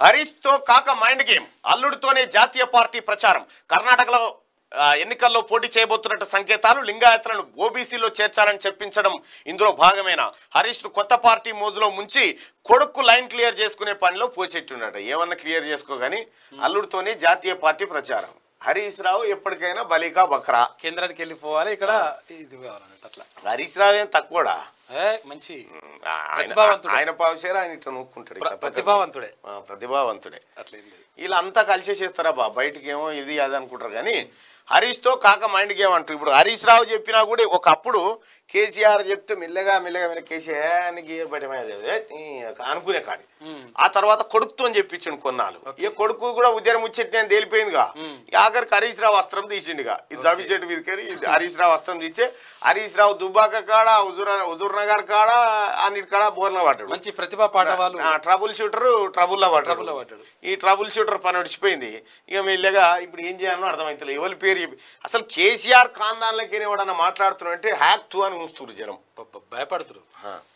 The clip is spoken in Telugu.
హరీష్ తో కాక మైండ్ గేమ్ అల్లుడితోనే జాతీయ పార్టీ ప్రచారం కర్ణాటకలో ఆ, ఎన్నికల్లో పోటీ చేయబోతున్నట్టు సంకేతాలు లింగాయత్లను ఓబీసీలో చేర్చాలని చెప్పించడం ఇందులో భాగమేనా హరీష్ ను కొత్త పార్టీ మోజులో ముంచి కొడుకు లైన్ క్లియర్ చేసుకునే పనిలో పోచెట్టున్నాడు ఏమన్నా క్లియర్ చేసుకోగాని అల్లుడితోనే జాతీయ పార్టీ ప్రచారం హరీష్ రావు ఎప్పటికైనా బలికా బక్రా కేంద్రానికి వెళ్ళిపోవాలి ఇక్కడ ఇది కావాలన్నట్టు అట్లా హరీష్ రావు ఏం తక్కువడా ఏ మంచి ఆయన ప్రతిభావంతుడు. ఆయన పావుసేరా ఆయన ఇట్లా నూక్కుంటాడు ప్ర- ఇట్లా ప్రతిభావంతుడే ఆ, ప్రతిభావంతుడే అట్లా ఏం లేదు వీళ్ళు అంతా కలిసే చేస్తారా బా బయటికి ఏమో ఇది అది అనుకుంటారు కానీ హరీష్తో కాక మైండ్ గేమ్ అంటారు ఇప్పుడు హరీష్ రావు చెప్పినా కూడా ఒకప్పుడు కేసీఆర్ చెప్తే మెల్లగా మెల్లగా మెల్లగా కేసీఆర్కి అనుకునే కానీ ఆ తర్వాత కొడుకుతో చెప్పించండు కొన్నాళ్ళు ఇక కొడుకు కూడా ఉద్యమం ముచ్చట్ని అని తేలిపోయిందిగా ఇక ఆఖరికి హరీష్ రావు వస్త్రం తీసిండుగా ఇది జబి చెట్టు మీదకి ఇది హరీష్ రావు వస్త్రం తీస్తే హరీష్ రావు దుబ్బాక కాడ హుజూర్ హుజూర్ నగర్ కాడ అన్నిటి కాడ బోర్ల పడ్డాడు మంచి ప్రతిభా పాట వాళ్ళు ఆ, ట్రబుల్ షూటర్ ట్రబుల్లో పడ్డాడు ట్రబుల్లో పడ్డాడు. ఈ ట్రబుల్ షూటర్ పని నడిచిపోయింది ఇక మెల్లగా ఇప్పుడు ఏం చేయాలో అర్థమవుతలేదు ఎవరి పేరు చెప్పి అసలు కేసీఆర్ ఖాందాన్లకి ఎవడన్నా మాట్లాడుతున్నా అంటే హ్యాక్ తూ అని ఉంచుతున్నారు జనం బ- బ- భయపడుతురు ఆ.